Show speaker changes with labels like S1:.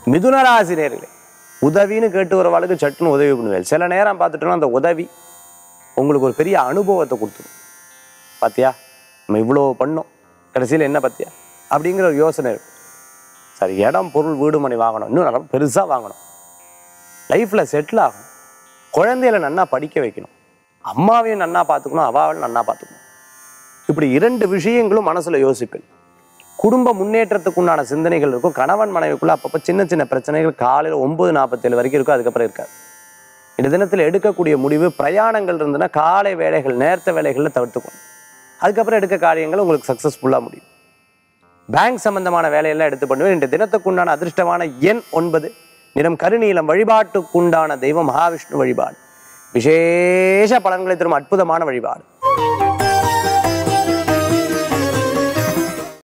S1: மிதுனராசி நேர்களே உதவின்னு கேட்டு வரவாளுக்கு சட்டுன்னு உதவி பண்ணுவேன் சில நேரம் பார்த்துட்டோம்னா அந்த உதவி உங்களுக்கு ஒரு பெரிய அனுபவத்தை கொடுத்துரும் பாத்தியா நம்ம இவ்வளோ பண்ணோம் கடைசியில் என்ன பாத்தியா அப்படிங்கிற ஒரு யோசனை இருக்கும் சரி இடம் பொருள் வீடு மணி வாங்கணும் இன்னும் நல்லா பெருசாக வாங்கணும் லைஃப்பில் செட்டில் ஆகணும் குழந்தைகளை நன்னா படிக்க வைக்கணும் அம்மாவையும் நன்னா பார்த்துக்கணும் அவாவையும் நன்னா பார்த்துக்கணும் இப்படி இரண்டு விஷயங்களும் மனசில் யோசிப்பேன் குடும்ப முன்னேற்றத்துக்கு உண்டான சிந்தனைகள் இருக்கும் கணவன் மனைவிக்குள்ள அப்பப்போ சின்ன சின்ன பிரச்சனைகள் காலையில் ஒன்பது நாற்பத்தேழு வரைக்கும் இருக்கும் அதுக்கப்புறம் இருக்காது இந்த தினத்தில் எடுக்கக்கூடிய முடிவு பிரயாணங்கள் இருந்ததுன்னா காலை வேலைகள் நேரத்த வேலைகளில் தவிர்த்துக்கணும் அதுக்கப்புறம் எடுக்க காரியங்கள் உங்களுக்கு சக்ஸஸ்ஃபுல்லாக முடியும் பேங்க் சம்பந்தமான வேலையெல்லாம் எடுத்து பண்ணுவேன் இந்த தினத்துக்குண்டான அதிர்ஷ்டமான எண் ஒன்பது நிறம் கருநீலம் வழிபாட்டுக்குண்டான தெய்வம் மகாவிஷ்ணு வழிபாடு விசேஷ பலன்களை தரும் அற்புதமான வழிபாடு